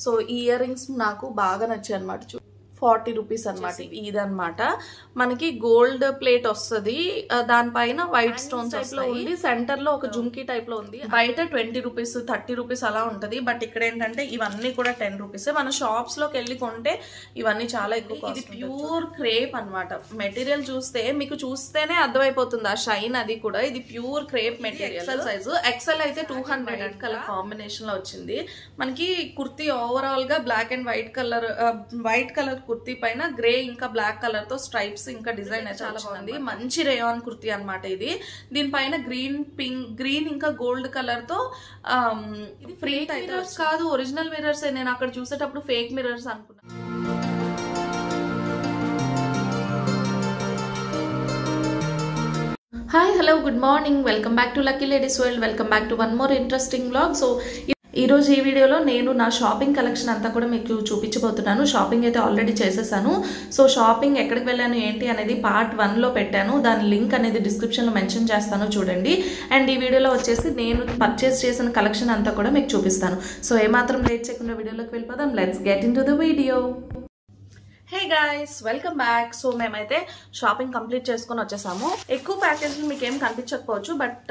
so ఈ ear rings నాకు బాగా నచ్చాయి అనమాట ఫార్టీ రూపీస్ అనమాట ఇదన్నమాట మనకి గోల్డ్ ప్లేట్ వస్తుంది దానిపైన వైట్ స్టోన్స్ టైప్ లో ఉంది సెంటర్ లో ఒక జుమ్కీ టైప్ లో ఉంది బయట ట్వంటీ రూపీస్ థర్టీ రూపీస్ అలా ఉంటది బట్ ఇక్కడ ఏంటంటే ఇవన్నీ కూడా టెన్ రూపీస్ మన షాప్స్ లోకి వెళ్ళి కొంటే ఇవన్నీ చాలా ఎక్కువ ఇది ప్యూర్ క్రేప్ అన్నమాట మెటీరియల్ చూస్తే మీకు చూస్తేనే అర్థమైపోతుంది ఆ షైన్ అది కూడా ఇది pure crepe material XL size XL అయితే టూ హండ్రెడ్ కలర్ కాంబినేషన్ లో వచ్చింది మనకి కుర్తీ ఓవరాల్ గా black and white colour white colour kurti పైన గ్రే ఇంకా బ్లాక్ కలర్ తో స్ట్రైప్స్ ఇంకా డిజైన్ చాలా బాగుంది మంచి రేయాన్ కుర్తీ అన్నమాట ఇది దీనిపైన గ్రీన్ పింక్ గ్రీన్ ఇంకా గోల్డ్ కలర్ తో ఆమ్, ఇది ఫ్రీ మిరర్స్ కాదు ఒరిజినల్ మిరర్స్ నేను అక్కడ చూసేటప్పుడు ఫేక్ మిరర్స్ అనుకున్నాను hi hello good morning welcome back to lucky ladies world welcome back to one more interesting blog so ఈ రోజు ఈ వీడియోలో నేను నా షాపింగ్ కలెక్షన్ అంతా కూడా మీకు చూపించబోతున్నాను షాపింగ్ అయితే ఆల్రెడీ చేసేసాను సో షాపింగ్ ఎక్కడికి వెళ్ళాను ఏంటి అనేది పార్ట్ వన్లో పెట్టాను దాని లింక్ అనేది డిస్క్రిప్షన్లో మెన్షన్ చేస్తాను చూడండి అండ్ ఈ వీడియోలో వచ్చేసి నేను పర్చేస్ చేసిన కలెక్షన్ అంతా కూడా మీకు చూపిస్తాను సో ఏమాత్రం లేట్ చేయకుండా వీడియోలోకి వెళ్ళిపోదాం let's get in to the video hey guys welcome back so మేమైతే షాపింగ్ కంప్లీట్ చేసుకొని వచ్చేసాము ఎక్కువ ప్యాకేజ్లు మీకు ఏం కనిపించకపోవచ్చు బట్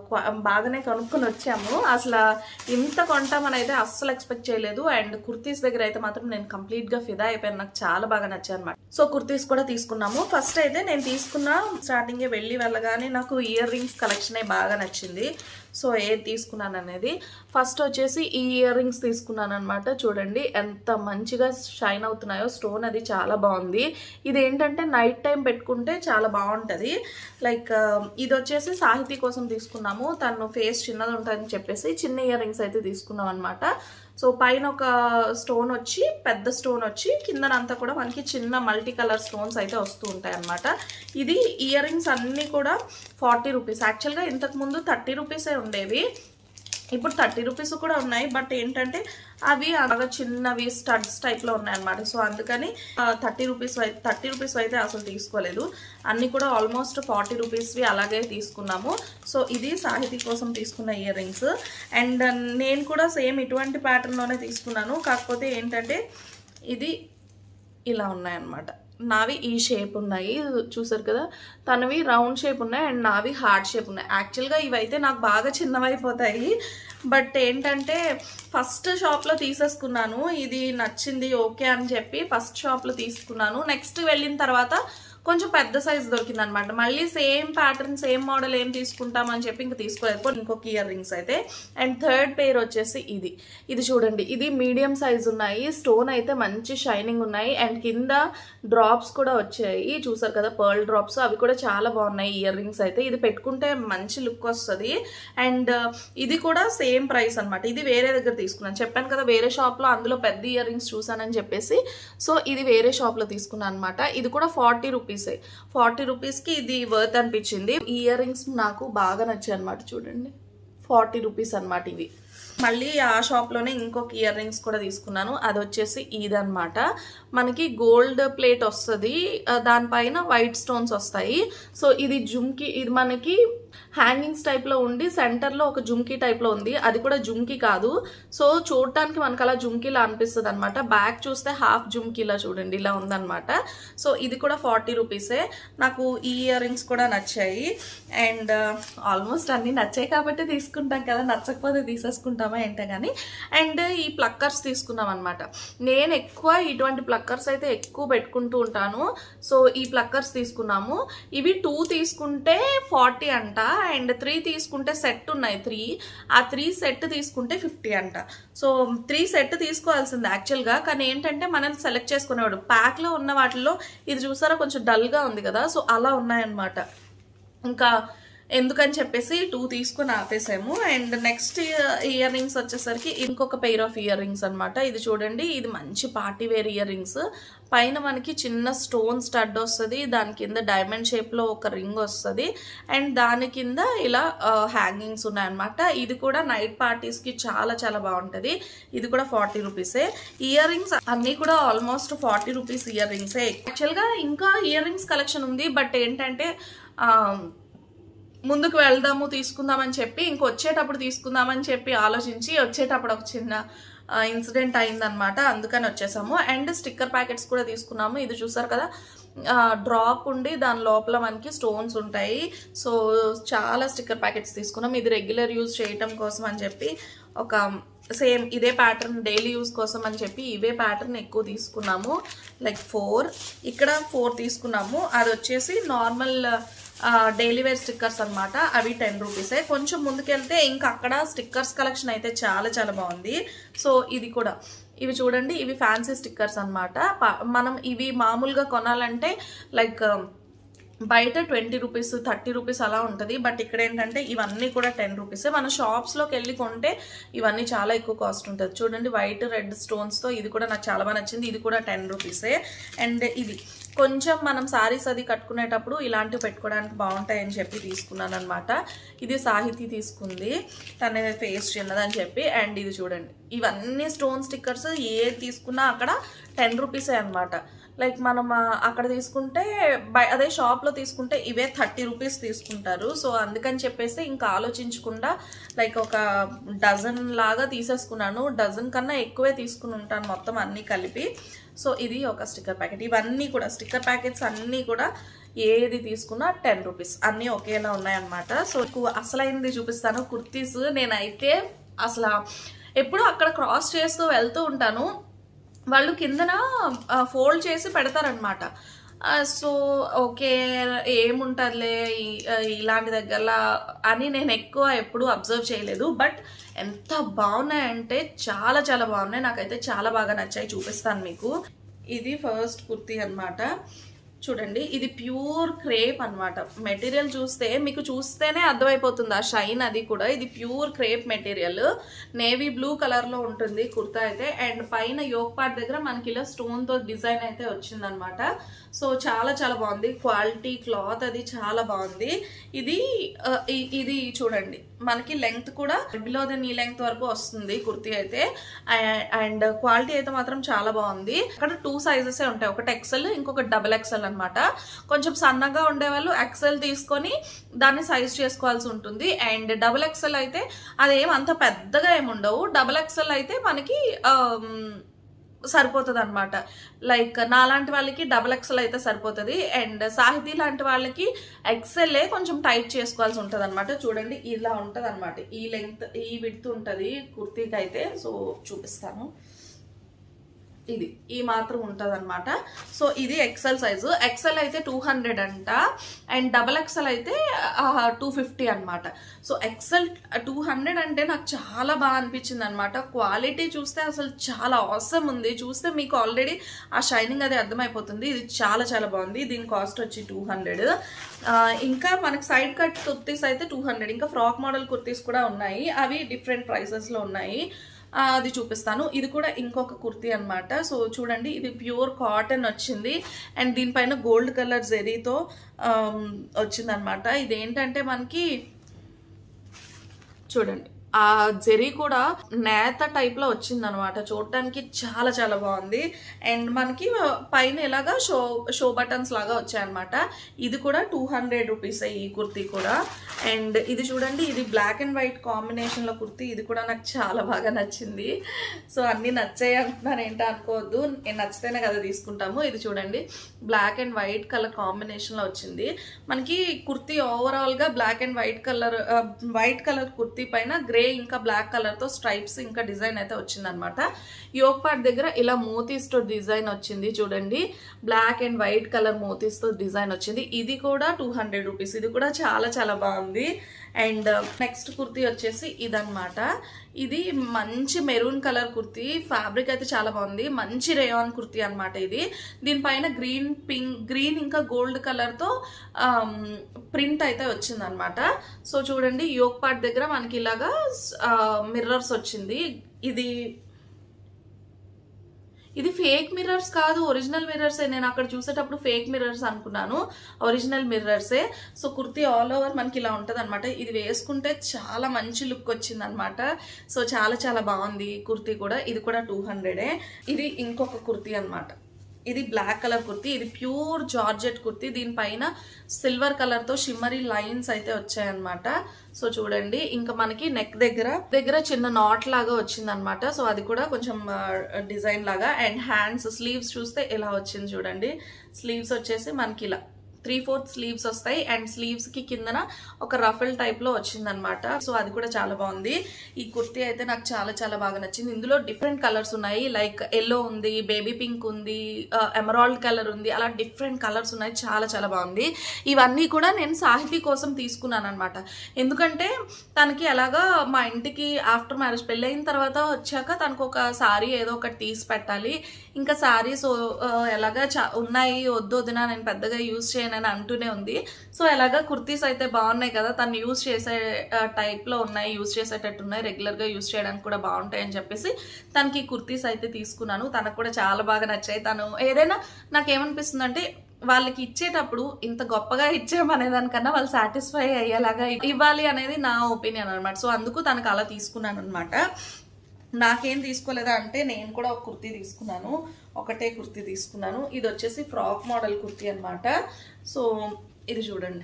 బాగానే కొనుక్కొని వచ్చాము అసలు ఇంత కొంటామని అయితే అస్సలు ఎక్స్పెక్ట్ చేయలేదు అండ్ కుర్తీస్ దగ్గర అయితే మాత్రం నేను కంప్లీట్ గా ఫిదా అయిపోయాను నాకు చాలా బాగా నచ్చాయి అనమాట సో కుర్తీస్ కూడా తీసుకున్నాము ఫస్ట్ అయితే నేను తీసుకున్న స్టార్టింగ్ వెళ్ళి వెళ్ళగానే నాకు ఇయర్ రింగ్స్ కలెక్షనే బాగా నచ్చింది సో ఏది తీసుకున్నాను అనేది ఫస్ట్ వచ్చేసి ఈ ఇయర్ రింగ్స్ తీసుకున్నాను అనమాట చూడండి ఎంత మంచిగా షైన్ అవుతున్నాయో స్టోన్ అది చాలా బాగుంది ఇది ఏంటంటే నైట్ టైం పెట్టుకుంటే చాలా బాగుంటుంది లైక్ ఇది వచ్చేసి సాహితీ కోసం తీసుకున్నాము తను ఫేస్ చిన్నది ఉంటుందని చెప్పేసి చిన్న ఇయర్ రింగ్స్ అయితే తీసుకున్నాం అనమాట సో పైన ఒక స్టోన్ వచ్చి పెద్ద స్టోన్ వచ్చి కిందనంతా కూడా మనకి చిన్న మల్టీ కలర్ స్టోన్స్ అయితే వస్తూ ఉంటాయి అనమాట ఇది ఇయర్ రింగ్స్ అన్నీ కూడా ఫార్టీ రూపీస్ యాక్చువల్గా ఇంతకుముందు థర్టీ రూపీసే ఉండేవి ఇప్పుడు థర్టీ రూపీస్ కూడా ఉన్నాయి బట్ ఏంటంటే అవి అలాగా చిన్నవి స్టడ్స్ టైప్లో ఉన్నాయన్నమాట సో అందుకని థర్టీ రూపీస్ థర్టీ రూపీస్ అయితే అసలు తీసుకోలేదు అన్నీ కూడా ఆల్మోస్ట్ ఫార్టీ రూపీస్వి అలాగే తీసుకున్నాము సో ఇది సాహితీ కోసం తీసుకున్న ఇయర్ రింగ్స్ అండ్ నేను కూడా సేమ్ ఇటువంటి ప్యాటర్న్లోనే తీసుకున్నాను కాకపోతే ఏంటంటే ఇది ఇలా ఉన్నాయన్నమాట నావి ఈ షేప్ ఉన్నాయి చూసారు కదా తనవి రౌండ్ షేప్ ఉన్నాయి అండ్ నావి హార్డ్ షేప్ ఉన్నాయి యాక్చువల్గా ఇవైతే నాకు బాగా చిన్నవైపోతాయి బట్ ఏంటంటే ఫస్ట్ షాప్లో తీసేసుకున్నాను ఇది నచ్చింది ఓకే అని చెప్పి ఫస్ట్ షాప్లో తీసుకున్నాను నెక్స్ట్ వెళ్ళిన తర్వాత కొంచెం పెద్ద సైజ్ దొరికింది అనమాట మళ్ళీ సేమ్ ప్యాటర్న్ సేమ్ మోడల్ ఏం తీసుకుంటామని చెప్పి ఇంకా తీసుకోలేదు ఇంకొక ఇయర్ రింగ్స్ అయితే అండ్ థర్డ్ పేర్ వచ్చేసి ఇది ఇది చూడండి ఇది మీడియం సైజ్ ఉన్నాయి స్టోన్ అయితే మంచి షైనింగ్ ఉన్నాయి అండ్ కింద డ్రాప్స్ కూడా వచ్చాయి చూసారు కదా పర్ల్ డ్రాప్స్ అవి కూడా చాలా బాగున్నాయి ఇయర్ రింగ్స్ అయితే ఇది పెట్టుకుంటే మంచి లుక్ వస్తుంది అండ్ ఇది కూడా సేమ్ ప్రైస్ అనమాట ఇది వేరే దగ్గర తీసుకున్నాను చెప్పాను కదా వేరే షాప్లో అందులో పెద్ద ఇయర్ రింగ్స్ చూసానని చెప్పేసి సో ఇది వేరే షాప్లో తీసుకున్నాను అనమాట ఇది కూడా ఫార్టీ రూపీసే ఫార్టీ రూపీస్కి ఇది వర్త్ అనిపించింది ఈ ఇయర్ రింగ్స్ నాకు బాగా నచ్చాయి అనమాట చూడండి ఫార్టీ రూపీస్ అనమాట ఇవి మళ్ళీ ఆ షాప్లోనే ఇంకొక ఇయర్ రింగ్స్ కూడా తీసుకున్నాను అది వచ్చేసి ఇదనమాట మనకి గోల్డ్ ప్లేట్ వస్తుంది దానిపైన వైట్ స్టోన్స్ వస్తాయి సో ఇది జుమ్కి ఇది మనకి హ్యాంగింగ్స్ టైప్లో ఉండి సెంటర్లో ఒక జుమ్కీ టైప్లో ఉంది అది కూడా జుమ్కీ కాదు సో చూడటానికి మనకు అలా జుమ్కీలా అనిపిస్తుంది అనమాట బ్యాక్ చూస్తే హాఫ్ జుమ్కీలా చూడండి ఇలా ఉందన్నమాట సో ఇది కూడా ఫార్టీ రూపీసే నాకు ఈ ఇయర్ రింగ్స్ కూడా నచ్చాయి అండ్ ఆల్మోస్ట్ అన్నీ నచ్చాయి కాబట్టి తీసుకుంటాం కదా నచ్చకపోతే తీసేసుకుంటామా ఏంటో కానీ అండ్ ఈ ప్లక్కర్స్ తీసుకున్నాం అనమాట నేను ఎక్కువ ఇటువంటి ప్లక్కర్స్ అయితే ఎక్కువ పెట్టుకుంటూ ఉంటాను సో ఈ ప్లక్కర్స్ తీసుకున్నాము ఇవి టూ తీసుకుంటే ఫార్టీ అంట అండ్ త్రీ తీసుకుంటే సెట్ ఉన్నాయి త్రీ ఆ త్రీ సెట్ తీసుకుంటే ఫిఫ్టీ అంట సో త్రీ సెట్ తీసుకోవాల్సింది యాక్చువల్గా కానీ ఏంటంటే మనం సెలెక్ట్ చేసుకునేవాడు ప్యాక్లో ఉన్న వాటిల్లో ఇది చూసారా కొంచెం డల్గా ఉంది కదా సో అలా ఉన్నాయన్నమాట ఇంకా ఎందుకని చెప్పేసి టూ తీసుకుని ఆపేసాము అండ్ నెక్స్ట్ ఇయర్ రింగ్స్ వచ్చేసరికి ఇంకొక పెయిర్ ఆఫ్ ఇయర్ రింగ్స్ అనమాట ఇది చూడండి ఇది మంచి పార్టీ వేర్ ఇయర్ రింగ్స్ పైన మనకి చిన్న స్టోన్ స్టడ్ వస్తుంది దాని కింద డైమండ్ షేప్లో ఒక రింగ్ వస్తుంది అండ్ దాని కింద ఇలా హ్యాంగింగ్స్ ఉన్నాయన్నమాట ఇది కూడా నైట్ పార్టీస్కి చాలా చాలా బాగుంటుంది ఇది కూడా ఫార్టీ రూపీసే ఇయర్ రింగ్స్ అన్నీ కూడా ఆల్మోస్ట్ ఫార్టీ రూపీస్ ఇయర్ రింగ్సే యాక్చువల్గా ఇంకా ఇయర్ రింగ్స్ కలెక్షన్ ఉంది బట్ ఏంటంటే ముందుకు వెళ్దాము తీసుకుందామని చెప్పి ఇంకొచ్చేటప్పుడు తీసుకుందామని చెప్పి ఆలోచించి వచ్చేటప్పుడు ఒక చిన్న ఇన్సిడెంట్ అయిందనమాట అందుకని వచ్చేసాము అండ్ స్టిక్కర్ ప్యాకెట్స్ కూడా తీసుకున్నాము ఇది చూసారు కదా డ్రాప్ ఉండి దాని లోపల మనకి స్టోన్స్ ఉంటాయి సో చాలా స్టిక్కర్ ప్యాకెట్స్ తీసుకున్నాం ఇది రెగ్యులర్ యూజ్ చేయటం కోసం అని చెప్పి ఒక సేమ్ ఇదే ప్యాటర్న్ డైలీ యూస్ కోసం అని చెప్పి ఇవే ప్యాటర్న్ ఎక్కువ తీసుకున్నాము లైక్ ఫోర్ ఇక్కడ ఫోర్ తీసుకున్నాము అది వచ్చేసి నార్మల్ డైలీ వేర్ స్టిక్కర్స్ అనమాట అవి టెన్ రూపీసే కొంచెం ముందుకెళ్తే ఇంకా అక్కడ స్టిక్కర్స్ కలెక్షన్ అయితే చాలా చాలా బాగుంది సో ఇది కూడా ఇవి చూడండి ఇవి ఫ్యాన్సీ స్టిక్కర్స్ అనమాట మనం ఇవి మామూలుగా కొనాలంటే లైక్ బయట ట్వంటీ రూపీస్ థర్టీ రూపీస్ అలా ఉంటుంది బట్ ఇక్కడ ఏంటంటే ఇవన్నీ కూడా టెన్ రూపీసే మన షాప్స్లోకి వెళ్ళి కొంటే ఇవన్నీ చాలా ఎక్కువ కాస్ట్ ఉంటుంది చూడండి వైట్ రెడ్ స్టోన్స్తో ఇది కూడా నాకు చాలా బాగా నచ్చింది ఇది కూడా టెన్ రూపీసే అండ్ ఇది కొంచెం మనం శారీస్ అది కట్టుకునేటప్పుడు ఇలాంటివి పెట్టుకోవడానికి బాగుంటాయని చెప్పి తీసుకున్నాను అనమాట ఇది సాహితీ తీసుకుంది తన ఫేస్ చిన్నదని చెప్పి అండ్ ఇది చూడండి ఇవన్నీ స్టోన్ స్టిక్కర్స్ ఏ తీసుకున్నా అక్కడ టెన్ రూపీసే అనమాట లైక్ మనం అక్కడ తీసుకుంటే బై అదే షాప్లో తీసుకుంటే ఇవే థర్టీ రూపీస్ తీసుకుంటారు సో అందుకని చెప్పేసి ఇంకా ఆలోచించకుండా లైక్ ఒక డజన్ లాగా తీసేసుకున్నాను డజన్ కన్నా ఎక్కువే తీసుకుని ఉంటాను మొత్తం అన్నీ కలిపి సో ఇది ఒక స్టిక్కర్ ప్యాకెట్ ఇవన్నీ కూడా స్టిక్కర్ ప్యాకెట్స్ అన్నీ కూడా ఏది తీసుకున్నా టెన్ రూపీస్ అన్నీ ఒకేలా ఉన్నాయన్నమాట సో అసలైనది చూపిస్తాను కుర్తీస్ నేనైతే అసలు ఎప్పుడు అక్కడ క్రాస్ చేస్తూ వెళ్తూ ఉంటాను వాళ్ళు కిందన ఫోల్డ్ చేసి పెడతారనమాట సో ఓకే ఏముంటుందిలే ఇలాంటి దగ్గరలా అని నేను ఎక్కువ ఎప్పుడు అబ్జర్వ్ చేయలేదు బట్ ఎంత బాగున్నాయంటే చాలా చాలా బాగున్నాయి నాకైతే చాలా బాగా నచ్చాయి చూపిస్తాను మీకు ఇది ఫస్ట్ కుర్తీ అనమాట చూడండి ఇది ప్యూర్ క్రేప్ అనమాట మెటీరియల్ చూస్తే మీకు చూస్తేనే అర్థమైపోతుంది ఆ షైన్ అది కూడా ఇది pure crepe material navy blue కలర్లో ఉంటుంది కుర్తా అయితే అండ్ పైన యోగ్ పార్ట్ దగ్గర మనకి ఇలా స్టోన్తో డిజైన్ అయితే వచ్చిందనమాట సో చాలా చాలా బాగుంది క్వాలిటీ క్లాత్ అది చాలా బాగుంది ఇది ఇది చూడండి మనకి లెంగ్త్ కూడా బిలో ద నీ లెంగ్త్ వరకు వస్తుంది కుర్తీ అయితే అండ్ క్వాలిటీ అయితే మాత్రం చాలా బాగుంది అక్కడ టూ సైజెస్ ఉంటాయి ఒకటి ఎక్సెల్ ఇంకొక డబల్ ఎక్సెల్ అనమాట కొంచెం సన్నగా ఉండేవాళ్ళు ఎక్సెల్ తీసుకొని దాన్ని సైజ్ చేసుకోవాల్సి ఉంటుంది అండ్ డబల్ ఎక్సెల్ అయితే అదేం అంత పెద్దగా ఏమి ఉండవు డబల్ ఎక్సెల్ అయితే మనకి సరిపోతుంది అనమాట లైక్ నాలాంటి వాళ్ళకి డబల్ ఎక్సెల్ అయితే సరిపోతుంది అండ్ సాహితీ లాంటి వాళ్ళకి ఎక్సెల్లే కొంచెం టైట్ చేసుకోవాల్సి ఉంటుంది అనమాట చూడండి ఇలా ఉంటుంది అనమాట ఈ లెంగ్త్ ఈ విడ్త్ ఉంటుంది కుర్తీకి అయితే సో చూపిస్తాను ఇది ఈ మాత్రం ఉంటుంది అనమాట సో ఇది ఎక్సెల్ సైజు ఎక్సెల్ అయితే టూ హండ్రెడ్ అంట అండ్ డబల్ ఎక్సెల్ అయితే టూ ఫిఫ్టీ అనమాట సో ఎక్సెల్ టూ హండ్రెడ్ అంటే నాకు చాలా బాగా అనిపించింది అనమాట క్వాలిటీ చూస్తే అసలు చాలా అవసరం ఉంది చూస్తే మీకు ఆల్రెడీ ఆ షైనింగ్ అది అర్థమైపోతుంది ఇది చాలా చాలా బాగుంది దీని కాస్ట్ వచ్చి టూ హండ్రెడ్ ఇంకా మనకి సైడ్ కట్ కుర్తీస్ అయితే టూ హండ్రెడ్ ఇంకా ఫ్రాక్ మోడల్ కుర్తీస్ కూడా ఉన్నాయి అవి డిఫరెంట్ ప్రైసెస్లో ఉన్నాయి అది చూపిస్తాను ఇది కూడా ఇంకొక కుర్తీ అనమాట సో చూడండి ఇది ప్యూర్ కాటన్ వచ్చింది అండ్ దీనిపైన గోల్డ్ కలర్ జెరీతో వచ్చిందనమాట ఇదేంటంటే మనకి చూడండి ఆ జెరీ కూడా నేత టైప్లో వచ్చిందనమాట చూడటానికి చాలా చాలా బాగుంది అండ్ మనకి పైన ఇలాగా షో షో బటన్స్ లాగా వచ్చాయన్నమాట ఇది కూడా టూ హండ్రెడ్ రూపీస్ ఈ కుర్తీ కూడా అండ్ ఇది చూడండి ఇది బ్లాక్ అండ్ వైట్ కాంబినేషన్లో కుర్తీ ఇది కూడా నాకు చాలా బాగా నచ్చింది సో అన్నీ నచ్చాయి అంటున్నాను ఏంటో అనుకోవద్దు నేను నచ్చితేనే కదా తీసుకుంటాము ఇది చూడండి బ్లాక్ అండ్ వైట్ కలర్ కాంబినేషన్లో వచ్చింది మనకి కుర్తీ ఓవరాల్గా black and white colour white colour kurti పైన గ్రే ఇంకా బ్లాక్ కలర్తో స్ట్రైప్స్ ఇంకా డిజైన్ అయితే వచ్చిందనమాట యోగ్ పార్ట్ దగ్గర ఇలా మోతీస్తో డిజైన్ వచ్చింది చూడండి బ్లాక్ అండ్ వైట్ కలర్ మోతీస్తో డిజైన్ వచ్చింది ఇది కూడా టూ హండ్రెడ్ రూపీస్ ఇది కూడా చాలా చాలా బాగుంది అండ్ నెక్స్ట్ కుర్తీ వచ్చేసి ఇదనమాట ఇది మంచి మెరూన్ కలర్ కుర్తీ ఫ్యాబ్రిక్ అయితే చాలా బాగుంది మంచి రేయాన్ కుర్తీ అనమాట ఇది దీనిపైన గ్రీన్ పింక్ గ్రీన్ ఇంకా గోల్డ్ కలర్తో ప్రింట్ అయితే వచ్చిందనమాట సో చూడండి యోగ్ పార్ట్ దగ్గర మనకి ఇలాగా మిర్రర్స్ వచ్చింది ఇది ఇది ఫేక్ మిర్రర్స్ కాదు ఒరిజినల్ మిర్రర్సే నేను అక్కడ చూసేటప్పుడు ఫేక్ మిర్రర్స్ అనుకున్నాను ఒరిజినల్ మిర్రర్సే సో కుర్తీ ఆల్ ఓవర్ మనకి ఇలా ఉంటుంది అనమాట ఇది వేసుకుంటే చాలా మంచి లుక్ వచ్చింది అనమాట సో చాలా చాలా బాగుంది కుర్తీ కూడా ఇది కూడా టూ హండ్రెడే ఇది ఇంకొక కుర్తీ అనమాట ఇది బ్లాక్ కలర్ కుర్తీ ఇది ప్యూర్ జార్జెట్ కుర్తీ దీనిపైన సిల్వర్ కలర్ తో షిమ్మరీ లైన్స్ అయితే వచ్చాయన్నమాట సో చూడండి ఇంకా మనకి నెక్ దగ్గర దగ్గర చిన్న నాట్ లాగా వచ్చింది అనమాట సో అది కూడా కొంచెం డిజైన్ లాగా అండ్ హ్యాండ్స్ స్లీవ్స్ చూస్తే ఇలా వచ్చింది చూడండి స్లీవ్స్ వచ్చేసి మనకి ఇలా త్రీ ఫోర్త్ స్లీవ్స్ వస్తాయి అండ్ స్లీవ్స్ కి కిందన ఒక రఫల్ టైప్ లో వచ్చిందనమాట సో అది కూడా చాలా బాగుంది ఈ కుర్తీ అయితే నాకు చాలా చాలా బాగా నచ్చింది ఇందులో డిఫరెంట్ కలర్స్ ఉన్నాయి లైక్ ఎల్లో ఉంది బేబీ పింక్ ఉంది ఎమరాల్డ్ కలర్ ఉంది అలా డిఫరెంట్ కలర్స్ ఉన్నాయి చాలా చాలా బాగుంది ఇవన్నీ కూడా నేను సాహితీ కోసం తీసుకున్నాను అనమాట ఎందుకంటే తనకి ఎలాగా మా ఇంటికి ఆఫ్టర్ మ్యారేజ్ పెళ్ళైన తర్వాత వచ్చాక తనకు ఒక సారీ ఏదో ఒకటి తీసి పెట్టాలి ఇంకా సారీస్ ఎలాగా చా ఉన్నాయి వద్దు వదినా నేను పెద్దగా యూజ్ చేయనని అంటూనే ఉంది సో ఎలాగా కుర్తీస్ అయితే బాగున్నాయి కదా తను యూజ్ చేసే టైప్లో ఉన్నాయి యూజ్ చేసేటట్టు ఉన్నాయి రెగ్యులర్గా యూజ్ చేయడానికి కూడా బాగుంటాయి అని చెప్పేసి తనకి కుర్తీస్ అయితే తీసుకున్నాను తనకు కూడా చాలా బాగా నచ్చాయి తను ఏదైనా నాకేమనిపిస్తుంది అంటే వాళ్ళకి ఇచ్చేటప్పుడు ఇంత గొప్పగా ఇచ్చామనే దానికన్నా వాళ్ళు సాటిస్ఫై అయ్యేలాగా ఇవ్వాలి అనేది నా ఒపీనియన్ అనమాట సో అందుకు తనకు అలా తీసుకున్నాను అనమాట నాకేం తీసుకోలేదా అంటే నేను కూడా ఒక కుర్తీ తీసుకున్నాను ఒకటే కుర్తీ తీసుకున్నాను ఇది వచ్చేసి ఫ్రాక్ మోడల్ కుర్తీ అనమాట సో ఇది చూడండి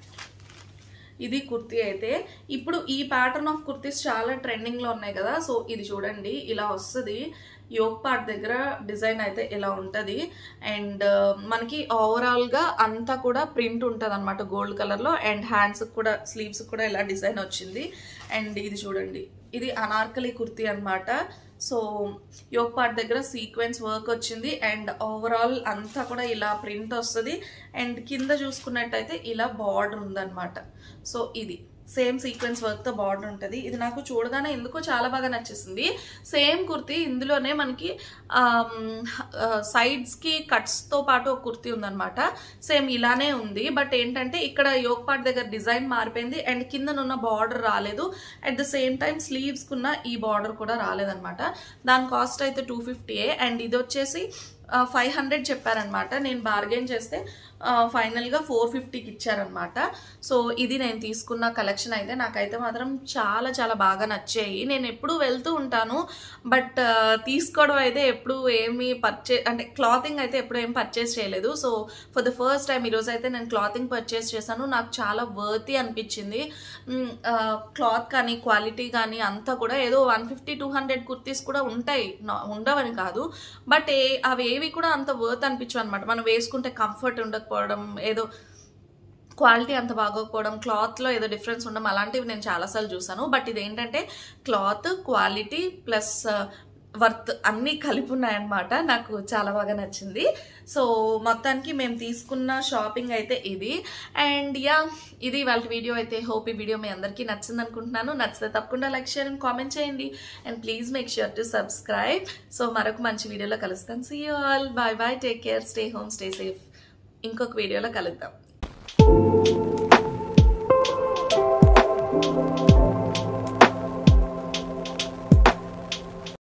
ఇది కుర్తీ అయితే ఇప్పుడు ఈ ప్యాటర్న్ ఆఫ్ కుర్తీస్ చాలా ట్రెండింగ్లో ఉన్నాయి కదా సో ఇది చూడండి ఇలా వస్తుంది యోగ్ పార్ట్ దగ్గర డిజైన్ అయితే ఇలా ఉంటుంది అండ్ మనకి ఓవరాల్గా అంతా కూడా ప్రింట్ ఉంటుంది అనమాట గోల్డ్ కలర్లో అండ్ హ్యాండ్స్ కూడా స్లీవ్స్ కూడా ఇలా డిజైన్ వచ్చింది అండ్ ఇది చూడండి ఇది అనార్కలి కుర్తీ అనమాట సో యోగ్ పార్ట్ దగ్గర సీక్వెన్స్ వర్క్ వచ్చింది అండ్ ఓవరాల్ అంతా కూడా ఇలా ప్రింట్ వస్తుంది అండ్ కింద చూసుకున్నట్టయితే ఇలా బార్డర్ ఉందన్నమాట సో ఇది సేమ్ సీక్వెన్స్ వర్క్తో బార్డర్ ఉంటుంది ఇది నాకు చూడగానే ఎందుకో చాలా బాగా నచ్చేసింది సేమ్ కుర్తీ ఇందులోనే మనకి సైడ్స్కి కట్స్తో పాటు ఒక కుర్తీ ఉందన్నమాట సేమ్ ఇలానే ఉంది బట్ ఏంటంటే ఇక్కడ యోగ్ పార్ట్ దగ్గర డిజైన్ మారిపోయింది అండ్ కిందనున్న బార్డర్ రాలేదు అట్ ద సేమ్ టైం స్లీవ్స్కున్న ఈ బార్డర్ కూడా రాలేదన్నమాట దాని కాస్ట్ అయితే టూ ఫిఫ్టీయే అండ్ ఇది వచ్చేసి ఫైవ్ హండ్రెడ్ చెప్పారనమాట నేను బార్గెన్ చేస్తే ఫైనల్గా ఫోర్ ఫిఫ్టీకి ఇచ్చారనమాట సో ఇది నేను తీసుకున్న కలెక్షన్ అయితే నాకైతే మాత్రం చాలా చాలా బాగా నచ్చాయి నేను ఎప్పుడు వెళ్తూ ఉంటాను బట్ తీసుకోవడం అయితే ఎప్పుడు ఏమి పర్చే అంటే క్లాతింగ్ అయితే ఎప్పుడు ఏం పర్చేస్ చేయలేదు so for the first time ఈరోజు అయితే నేను క్లాతింగ్ పర్చేస్ చేశాను నాకు చాలా వర్తీ అనిపించింది క్లాత్ కానీ క్వాలిటీ కానీ అంతా కూడా ఏదో one fifty two hundred kurtis కూడా ఉంటాయి ఉండవని కాదు బట్ ఏ అవి ఏవి కూడా అంత వర్త్ అనిపించవు అనమాట మనం వేసుకుంటే కంఫర్ట్ ఉండకపోవడం ఏదో క్వాలిటీ అంత బాగోకపోవడం క్లాత్లో ఏదో డిఫరెన్స్ ఉండడం అలాంటివి నేను చాలాసార్లు చూసాను బట్ ఇది ఏంటంటే క్లాత్ క్వాలిటీ ప్లస్ వర్త్ అన్నీ కలిపి ఉన్నాయన్నమాట నాకు చాలా బాగా నచ్చింది సో మొత్తానికి మేము తీసుకున్న షాపింగ్ అయితే ఇది అండ్ యా ఇది వాళ్ళ వీడియో అయితే హోప్ ఈ వీడియో మీ అందరికీ నచ్చింది అనుకుంటున్నాను నచ్చితే తప్పకుండా లైక్ షేర్ అండ్ కామెంట్ చేయండి and please make sure to subscribe so మరొక మంచి వీడియోలో కలుస్తాను see you all bye bye take care stay home stay safe ఇంకొక వీడియోలో కలుద్దాం